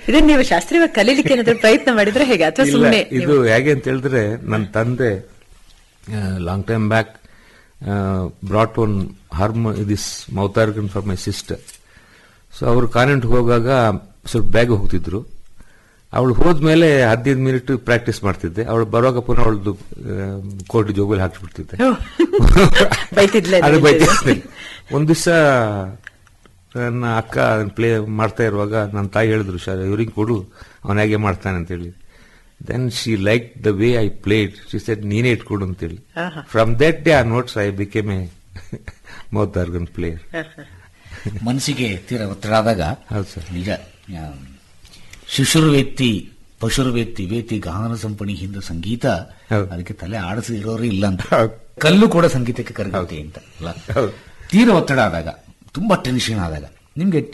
ಇದನ್ನ ನೀವು ಶಾಸ್ತ್ರೀಯವಾಗಿ ಕಲೀಲಿಕ್ಕೆ ಏನಾದ್ರೂ ಪ್ರಯತ್ನ ಮಾಡಿದ್ರೆ ಹೇಗೆ ಅಥವಾ ಇಲ್ಲ ಸುಮ್ಮನೆ ಇದು ಹೇಗೆ ಅಂತ ಹೇಳಿದ್ರೆ ನನ್ನ ತಂದೆ long time back brought one harmo this mouth organ for my sister so ಅವರು ಕಾನ್ವೆಂಟ್ ಹೋಗಾಗ ಸ್ವಲ್ಪ ಬೇಗ ಹೋಗ್ತಿದ್ರು ಅವಳು ಹೋದ್ಮೇಲೆ ಹದಿನೈದು ಮಿನಿಟ್ ಪ್ರಾಕ್ಟೀಸ್ ಮಾಡ್ತಿದ್ದೆ ಅವಳು ಬರುವಾಗ ಪುನಃ ಅವಳದು ಕೋಟಿ ಜೋಬಲ್ಲಿ ಹಾಕಿಬಿಡ್ತಿದ್ದೆ ಬೈತಿದ್ಲೆ ಅದು ಬೈತಿದ್ದೆ ಒಂದ್ ದಿವಸ ನನ್ನ ಅಕ್ಕ ಪ್ಲೇ ಮಾಡ್ತಾ ಇರುವಾಗ ನನ್ನ ತಾಯಿ ಹೇಳಿದ್ರು ಸರ್ ಇವ್ರಿಗೆ ಕೊಡು ಅವನ ಹೇಗೆ ಮಾಡ್ತಾನೆ ಅಂತ ಹೇಳಿ then she like the way I played she said ನೀನೇ ಇಟ್ಕೊಡು ಅಂತೇಳಿ ಆಹಾ. ಫ್ರಮ್ ದಟ್ ಡೇ ಆ notes I became a mouth organ player ಮನಸ್ಸಿಗೆ ತೀರ ಒತ್ತಡ ಆದಾಗ ಹೌದು ಸರ್ ನಿಜ ಆ, ಶಿಶುರ್ವೇತ್ತಿ ಪಶುರ್ವೇತ್ತಿ ವೇತಿ ಗಾನ ಸಂಪಣಿ ಹಿಂದೆ ಸಂಗೀತ ಹೌದು. ಅದಕ್ಕೆ ತಲೆ ಆಡಿಸಿ ಇರೋರು ಇಲ್ಲ ಅಂತ ಹೌದು. ಕಲ್ಲು ಕೂಡ ಸಂಗೀತಕ್ಕೆ ಕರಗುತ್ತೆ ಅಂತ ಅಲ್ಲ ಹೌದು ತೀರ ಒತ್ತಡ ಆದಾಗ ತುಂಬಾ ಟೆನ್ಷನ್ ಆದಾಗ ನಿಮ್ಗೆ